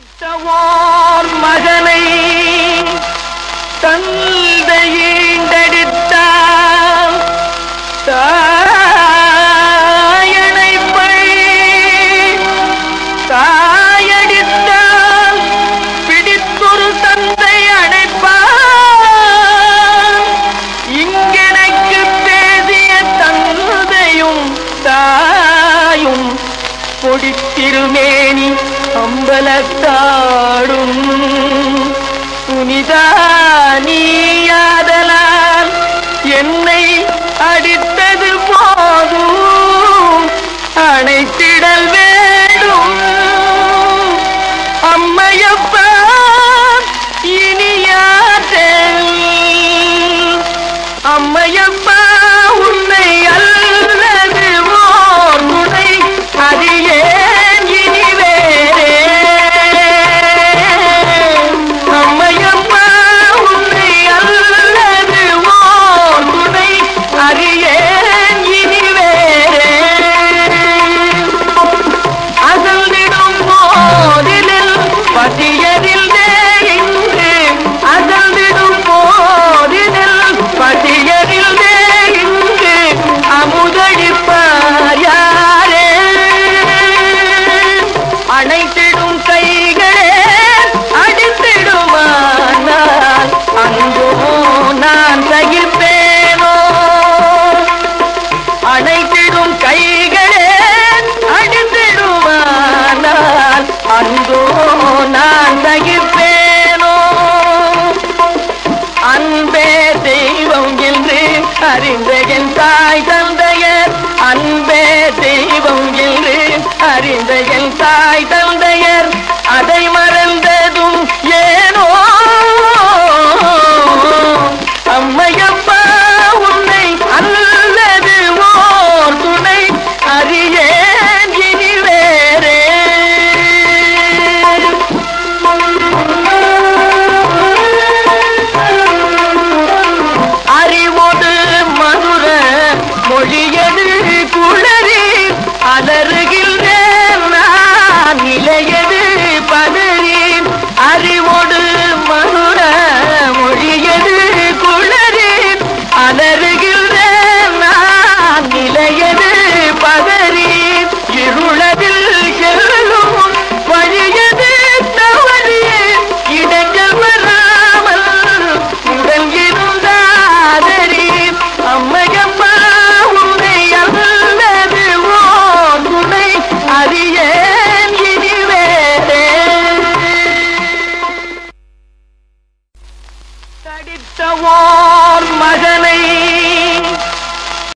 தடித்தவோர் மகனை தந்தையீண்டெடுத்தால் தாயணைப்பை தாயடித்தால் பிடித்தொரு தந்தை அணைப்பான் இங்கெனக்கு பேசிய தந்தையும் தாயும் கொடித்திருமேனி அம்பலத்தாடும் புனிதா நீயாதலால் என்னை அடித்தது போதும் அணைத்திடல் வேண்டும் அம்மையப்பா இனியாற்றல் அம்மையப்பா உன்னை அல்லது ஓர் துணை அது ஏன் இனி வேறே அம்மையப்பா உன்னை அல்லது ஓர் துணை அது ஏன் இனி வேறே அசல்திடும் போதிலில் பசியதில் இன்று அசல்திடும் போதிலில் பசியதில் இன்று அமுதடிப்பார் யாரே அணைத்திடும் கைகளே அடித்திடுமானால் அங்கோ நான் சகிப்பேனோ அணைத்திடும் கைகளே அடித்திடுமானால் அந்தோ நான் சகிப்பேனோ அன்பே தெய்வம் என்று அறிந்த என் தாய் தந்தையர் அன்பே தெய்வம் என்று அறிந்த என் தாய் தந்தையர் அதை மறந்ததும் ஏனோ அம்மையப்பா உன்னை அல்லது ஓர் துணை அறியேன் இனி வேறே அறிவோடு மதுர மொழியது குளறி அலறுகின்றேன் நான் நிலையது பதறி அறிவோடு மதுர மொழியது குளறி அலறுகின்றேன் நான் நிலையது பதறி இருளதில் செல்லும் வழியது தவறி இடங்கள் வராமல் உடல் இருந்தாதரி அம்மையம்மா உன்னை அல்லது ஓ துணை அறியேன் இனி வேறே தடித்தவோர்